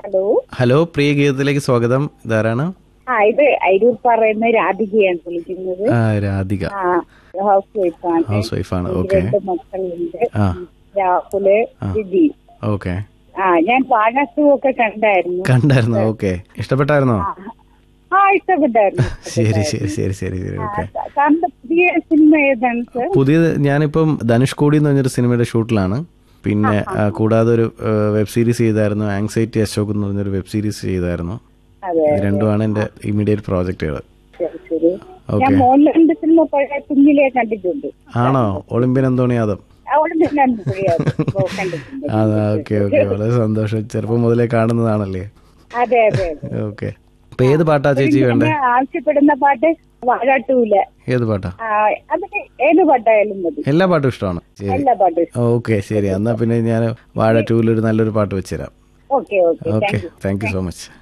hello hello പ്രിയ ഗീതത്തിലേക്ക് സ്വാഗതം ഇതാരാണ് ആ ഇത് അരൂർ പറയുന്ന രാധികയാണ് വിളിക്കുന്നത് ആ രാധിക ആ ഹൗസ് വൈഫാണ് ഹൗസ് വൈഫാണ് എനിക്ക് ഓക്കെ രണ്ട് മക്കളുണ്ട് ആ രാഹുല് വിധി ഓക്കെ ആ ഞാൻ വാഴാസു ഒക്കെ കണ്ടായിരുന്നു കണ്ടായിരുന്നു ഓക്കെ ഇഷ്ടപ്പെട്ടായിരുന്നോ ആ ഇഷ്ടപ്പെട്ടായിരുന്നു ശരി ശരി ശരി ശരി ശരി ഓക്കെ സാറിന്റെ പുതിയ സിനിമ ഏതാണ് സർ പുതിയത് ഞാനിപ്പം ധനുഷ്കോടി എന്ന് പറഞ്ഞൊരു സിനിമയുടെ ഷൂട്ടിലാണ് പിന്നെ ആ, കൂടാതെ ഒരു വെബ് സീരീസ് ചെയ്തായിരുന്നു ആങ്സൈറ്റി അശോക് എന്ന് പറഞ്ഞൊരു വെബ് സീരീസ് ചെയ്തായിരുന്നു അതെ ഇത് രണ്ടുമാണ് എന്റെ ഇമ്മീഡിയറ്റ് പ്രോജക്റ്റുകൾ ശരി ശരി ഓക്കെ ഞാൻ മോഹൻലാലിന്റെ സിനിമ പഴയ കുഞ്ഞിലെ കണ്ടിട്ടുണ്ട് ആണോ ഒളിമ്പ്യൻ അന്തോണി യാദവ് അവിടെ നിന്ന് കണ്ടിട്ടുണ്ട് ആ ഓക്കെ ഓക്കെ വളരെ സന്തോഷം ചെറുപ്പം മുതലേ കാണുന്നതാണല്ലേ അതെ അതെ അതെ ഓക്കെ അപ്പൊ ഏത് പാട്ടാ ചേച്ചി വേണ്ടേ ഞാൻ ആവശ്യപ്പെടുന്ന പാട്ട് വാഴാട്ടൂല ഏത് പാട്ടാ അതിന് ഏത് പാട്ടായാലും മതി എല്ലാ പാട്ടും ഇഷ്ടമാണ് ശരി എല്ലാ പാട്ടും ഇഷ്ടം ഓക്കെ ശരി എന്നാ പിന്നെ ഞാൻ വാഴ ടൂവിൽ ഒരു നല്ലൊരു പാട്ട് വെച്ചുതരാം okay okay okay thank you so much